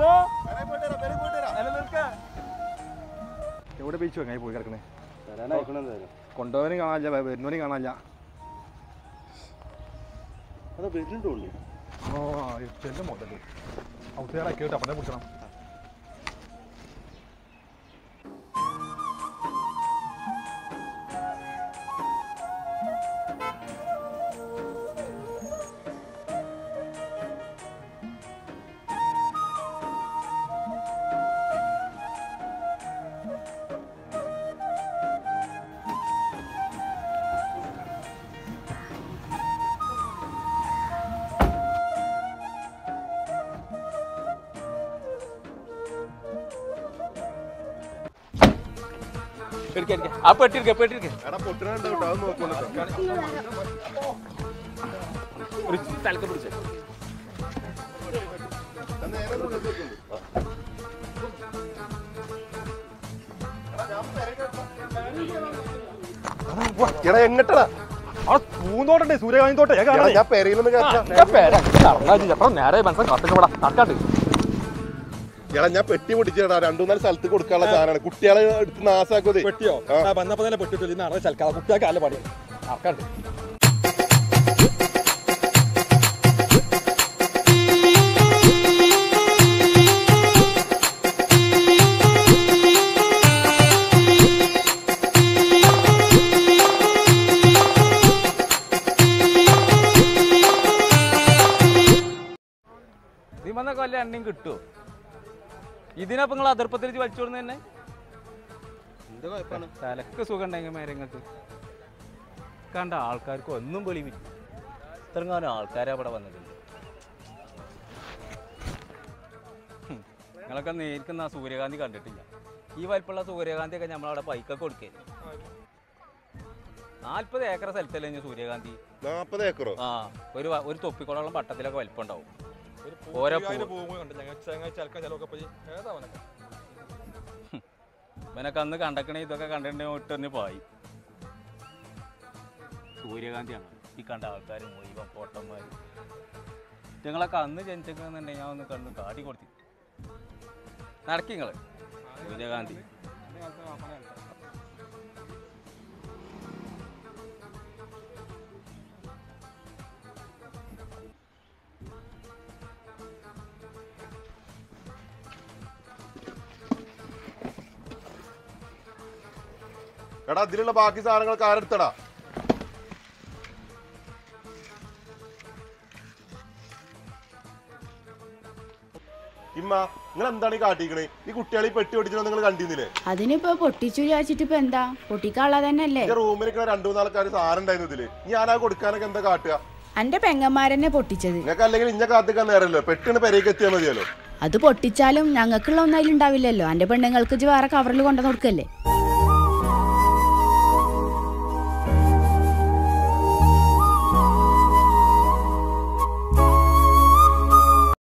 നൂറോ അല്ല നിൽക്ക എവിടെ ബീച്ച് വെങ്ങായി പോയി കിടക്കണേ കൊണ്ടുപോകാനും കാണാനില്ല വരുന്നവനും കാണാനില്ല അത് വരുന്നുണ്ടോ ഓ ചെല്ലും മുതല് ഔട്ടുകാരെ കേട്ട് അപ്പനെ പിടിക്കണം എടുക്ക എടുക്ക ആ പെട്ടിരിക്ക പെട്ടിരിക്ക എടാ പൊട്ടിനുണ്ടാവും കേട്ടോ അത് നോക്കുന്നുണ്ടോ ഒരു തലക്ക് പിടിച്ച എടാ എങ്ങട്ടടാ ആ പൂന്തോട്ടണ്ടേ സൂര്യകാന്തി തോട്ടം ഞാൻ എടാ, കാണാൻ ഞാൻ പെരയിലൊന്ന് കേട്ടാ നേരെ മനസ്സിൽ കട്ടക്കപ്പെടാ നടക്കാണ്ട് എടാ ഞാൻ പെട്ടി പൊട്ടിച്ചടാ രണ്ടു നാല് സ്ഥലത്ത് കൊടുക്കാനുള്ള സാധനമാണ് കുട്ടികളെ എടുത്ത് നാസാക്കതേ പെട്ടിയോ ആ. ആ വന്നപ്പോ തന്നെ പെട്ടിട്ടു ഇന്ന് അറിയാൻ ചൽക്കാതെ കുട്ടിയൊക്കെ അല്ല പാടി നടക്കാണ്ട് ഇതിമെന്ന കൊല്ലം എണ്ണയും കിട്ടുമോ ഇതിനപ്പം നിങ്ങൾ അതിർപ്പത്തിൽ വലിച്ചോടുന്ന തന്നെ എന്ത് കുഴപ്പമാണ് തലക്ക് സുഖം ഉണ്ടെങ്കിൽ മേരങ്ങൾക്ക് കണ്ട ആൾക്കാർക്ക് ഒന്നും വെളി ഇത്രങ്ങാനും ആൾക്കാരെ അവിടെ വന്നിട്ടുണ്ട് ഹും, നിങ്ങളൊക്കെ നേരിക്കുന്ന ആ സൂര്യകാന്തി കണ്ടിട്ടില്ല ഈ വലിപ്പമുള്ള സൂര്യകാന്തി ഒക്കെ നമ്മളവിടെ പൈക്കൊക്കെ കൊടുക്കേ നാൽപ്പത് ഏക്കർ സ്ഥലത്തല്ലേ ഇനി സൂര്യകാന്തി നാപ്പത് ഏക്കറോ ആ ഒരു വ- ഒരു തൊപ്പിക്കുടമുള്ള പട്ടത്തിലൊക്കെ വലിപ്പം ഉണ്ടാവും ഓരോ പൂ. ഇവനൊക്കെ അന്ന് കണ്ടക്കണേ ഇതൊക്കെ കണ്ടിട്ടുണ്ടെങ്കിൽ ഇട്ടെറിഞ്ഞ് പോയി സൂര്യകാന്തിയാണ് ഈ കണ്ട ആൾക്കാർ മുഴുവൻ പൊട്ടന്മാർ ഞങ്ങളൊക്കെ അന്ന് ജനിച്ചെന്നുണ്ടെങ്കിൽ ഞാൻ ഒന്ന് കണ്ട് കാട്ടി കൊടുത്തി നടക്കി നിങ്ങള് സൂര്യകാന്തി എടാ അതിലുള്ള ബാക്കി സാധനങ്ങളൊക്കെ ആരെടുത്തടാ ഇമ്മ നിങ്ങൾ എന്താണ് ഈ കാട്ടിക്കണേ ഈ കുട്ടികളെ ഈ പെട്ടി പൊട്ടിച്ചോ നിങ്ങൾ കണ്ടിരുന്നില്ലേ അതിനിപ്പോ പൊട്ടിച്ചു വിചാരിച്ചിട്ട് ഇപ്പൊ എന്താ പൊട്ടിക്കാനുള്ള തന്നെയല്ലേ ഈ റൂമിൽ രണ്ടു മൂന്നാൾക്കാർ സാധനം ഉണ്ടായിരുന്നു ഇതില് ഞാൻ ആ കൊടുക്കാനൊക്കെ എന്താ കാട്ടുക എന്റെ പെങ്ങന്മാരെന്നെ പൊട്ടിച്ചത് നിങ്ങൾക്ക് അല്ലെങ്കിൽ ഇഞ്ഞ കാത്തിക്കാൻ നേരല്ലോ പെട്ടെന്ന് പെരേക്ക് എത്തിയാൽ മതിയല്ലോ അത് പൊട്ടിച്ചാലും ഞങ്ങൾക്കുള്ള ഒന്നും അതിലുണ്ടാവില്ലല്ലോ എന്റെ പെണ്ണുങ്ങൾക്ക് ഇജ്ജ് വേറെ കവറിൽ കൊണ്ടുവന്ന് കൊടുക്കല്ലേ